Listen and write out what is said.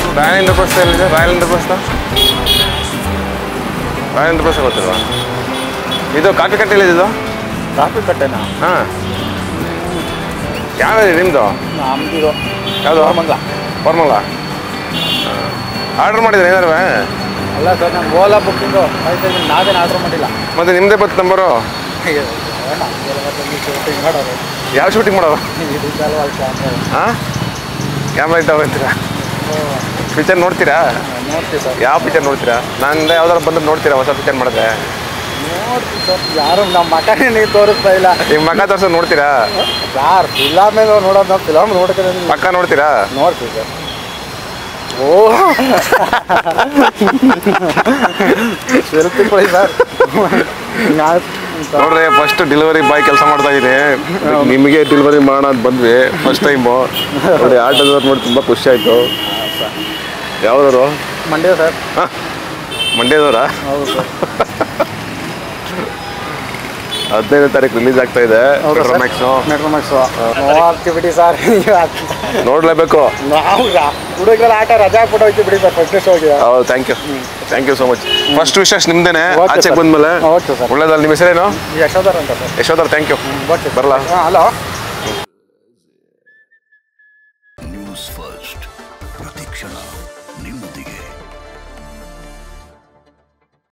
Royal Indraprastha ಎಲ್ಲಿದೆ royal Indraprastha royal Indraprastha ಗೊತ್ತಿಲ್ವಾ ಇದು ಕಾಫಿ ಕಟ್ಟೆಯಲ್ಲಿ ಇದು ಕಾಫಿ ಕಟ್ಟೆನಾ ಹಾಂ ಯಾವ ನಿಮ್ಮದು ನಮ್ದಿದು ಯಾವುದು ಮಂಗ್ಲ ಫಾರ್ಮಲ್ಲ ಆರ್ಡರ್ ಮಾಡಿದ್ರೆ ಏನಾರು ಅಲ್ಲ ಸರ್ ನಾನು ಓಲಾ ಬುಕ್ಕಿಂಗು ಆಯ್ತು ಇದನ್ನ ನಾವೇನು ಆರ್ಡ್ರ್ ಮಾಡಿಲ್ಲ ಮತ್ತೆ ನಿಮ್ಮದೇ ಬತ್ತು ನಂಬರು ಶೂಟಿಂಗ್ ಮಾಡೋರು ಯಾವ ಶೂಟಿಂಗ್ ಮಾಡೋದು ಇದಕ್ಕಲ್ವ ಕ್ಯಾಮ್ರಾ ಹಾಂ ಕ್ಯಾಮ್ರಾ ಇದ್ದಾವೆ ಅಂತೀರಾ ಪಿಕ್ಚರ್ ನೋಡ್ತೀರಾ ನೋಡ್ತೀವಿ ಸರ್ ಯಾವ ಪಿಕ್ಚರ್ ನೋಡ್ತೀರಾ ನಂದು ಯಾವ್ದಾರು ಬಂದು ನೋಡ್ತೀರಾ ಹೊಸ ಪಿಕ್ಚರ್ ಮಾಡಿದ್ರೆ ನೋಡ್ತೀವಿ ಸರ್ ಯಾರು ನಮ್ಮ ಮಕ್ಕನೇ ನೀವು ತೋರಿಸ್ತಾ ಇಲ್ಲ ಈಗ ಮಗ ತೋರ್ಸೋದು ನೋಡ್ತೀರಾ ಯಾರು ಫಿಲಮೇ ನೋಡೋದು ನಾವು ಫಿಲಮ್ ನೋಡ್ತೀವಿ ಪಕ್ಕ ನೋಡ್ತೀರಾ ನೋಡ್ತೀವಿ ಸರ್ ಓ ಸೆಲ್ಫಿ ಕೊಡಿ ಸರ್ ನೋಡ್ರಿ ಫಸ್ಟ್ ಡೆಲಿವರಿ ಬಾಯ್ ಕೆಲಸ ಮಾಡ್ತಾ ಇದ್ದೀನಿ ನಿಮಗೆ ಡೆಲಿವರಿ ಮಾಡೋಣ ಅಂತ ಬಂದ್ವಿ ಫಸ್ಟ್ ಟೈಮು ನೋಡಿ ಆಟೋದವ್ರು ನೋಡಿ ತುಂಬ ಖುಷಿ ಆಯಿತು ಯಾವ್ದವರು ಮಂಡ್ಯ ಸರ್ ಮಂಡ್ಯದವರಾ ಹೌದು ಸರ್ ಹದಿನೈದನೇ ತಾರೀಕು ರಿಲೀಸ್ ಆಗ್ತಾ ಇದೆ ಹೌದು ಸರ್ ಮ್ಯಾಕ್ಸು ಮೆಟ್ರೋಮ್ಯಾಕ್ಸು ನೋಡ್ತೀವಿ ಬಿಡಿ ಸರ್ ನೋಡಲೇಬೇಕು ನಾವು ಹುಡುಗರ ಆಟ ರಜಾ ಹಾಕ್ಬಿಟ್ಟು ಹೋಗ್ತೀವಿ ಬಿಡಿ ಸರ್ ಫಸ್ಟ್ ಶೋಗೆ ಹೌದು thank you thank you so much first ವಿಶೇಷ ನಿಮ್ದೇನೆ Okay, ಆಚೆಗೆ sir. ಬಂದ್ಮೇಲೆ Okay, sir. ಒಳ್ಳೇದಲ್ಲ ನಿಮ್ಮ ಹೆಸರೇನು ಯಶೋಧರ್ ಅಂತ sir Yashodhar thank you okay ಬರಲ್ಲ ಹಾಂ ಹಲೋ